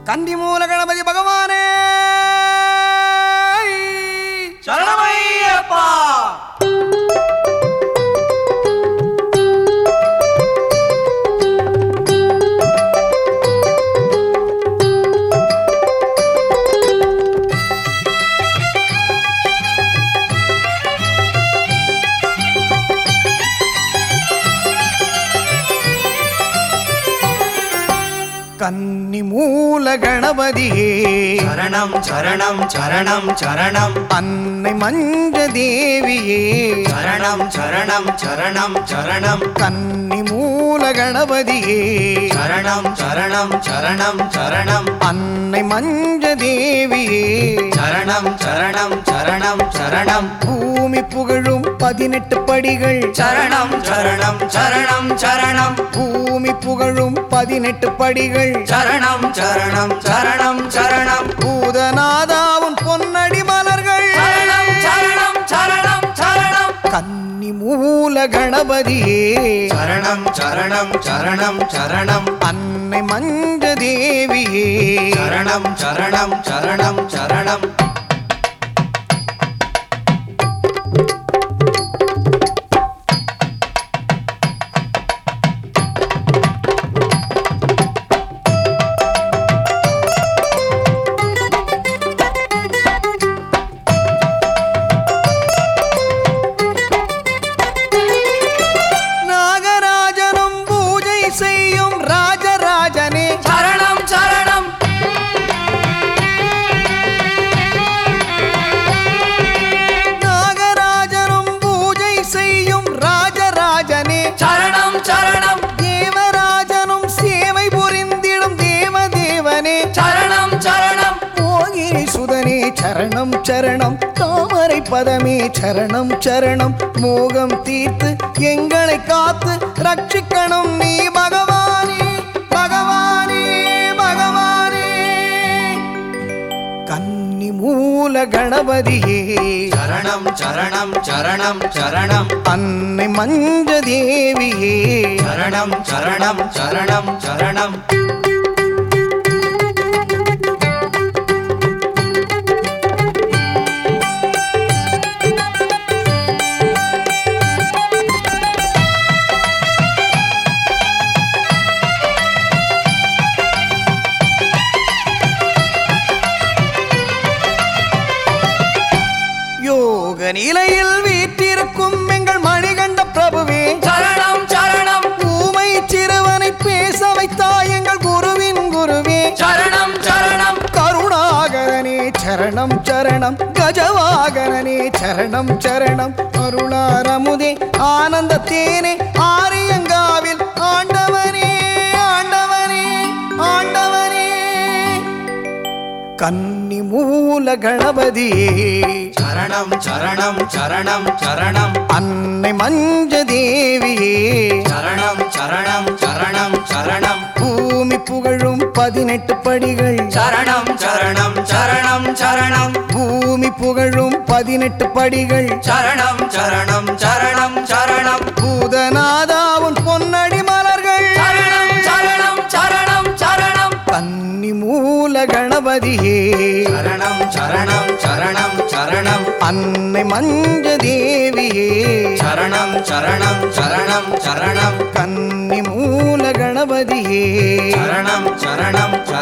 கந்தி மூல கணபதி பகவானே சரணமையப்பா கன்னி மூல கணபதியே சரணம் சரணம் சரணம் சரணம் அன்னை மஞ்ச தேவியே சரணம் சரணம் சரணம் சரணம் கன்னி மூல கணபதியே சரணம் சரணம் சரணம் சரணம் அன்னை மஞ்ச தேவியே சரணம் சரணம் சரணம் சரணம் பூமி புகழும் பதினெட்டு படிகள் சரணம் சரணம் சரணம் சரணம் பூமி புகழும் பதினெட்டு படிகள் சரணம் சரணம் சரணம் சரணம் பூதநாதாவும் பொன்னடி மலர்கள் சரணம் சரணம் சரணம் சரணம் கன்னி மூல கணபதியே சரணம் சரணம் சரணம் சரணம் அன்னை மஞ்ச தேவியே சரணம் சரணம் சரணம் சரணம் நாகராஜனும் பூஜை செய்யும் ராஜராஜனே சரணம் சரணம் நாகராஜனும் பூஜை செய்யும் ராஜராஜனே சரணம் சரணம் தேவராஜனும் சேவை புரிந்திடும் தேவதேவனே சரணம் சரணம் மோகினி சுதனே சரணம் சரணம் தாமரை பதமே சரணம் சரணம் மோகம் தீர்த்து எங்களை காத்து ரட்சிக்கணும் நீ பகவானே பகவானே பகவானே கன்னி மூல கணபதியே சரணம் சரணம் சரணம் சரணம் அன்னை மஞ்ச தேவியே சரணம் சரணம் சரணம் சரணம் யோக நிலையில் வீற்றிருக்கும் எங்கள் மணிகண்ட பிரபுவே சரணம் சரணம் ஊமை சிறுவனை பேச வைத்தாய் எங்கள் குருவின் குருவே சரணம் சரணம் கருணாகரனே சரணம் சரணம் கஜவாகரனே சரணம் சரணம் அருளாரமுதே ஆனந்த தேனே ஆரியங்காவில் ஆண்டவனே ஆண்டவனே ஆண்டவனே கன்னி மூல கணபதியே சரணம் சரணம் சரணம் சரணம் அன்னை மஞ்ச தேவியே சரணம் சரணம் சரணம் சரணம் பூமி புகழும் பதினெட்டு படிகள் சரணம் சரணம் சரணம் சரணம் பூமி புகழும் பதினெட்டு படிகள் சரணம் சரணம் சரணம் சரணம் பூதநாதாவும் பொன்னடி மலர்கள் சரணம் சரணம் சரணம் சரணம் கன்னி மூல கணபதியே சரணம் சரணம் சரணம் சரணம் அன்னை மஞ்ச தேவியே சரணம் சரணம் சரணம் சரணம் கன்னி மூல கணபதியே சரணம் சரணம்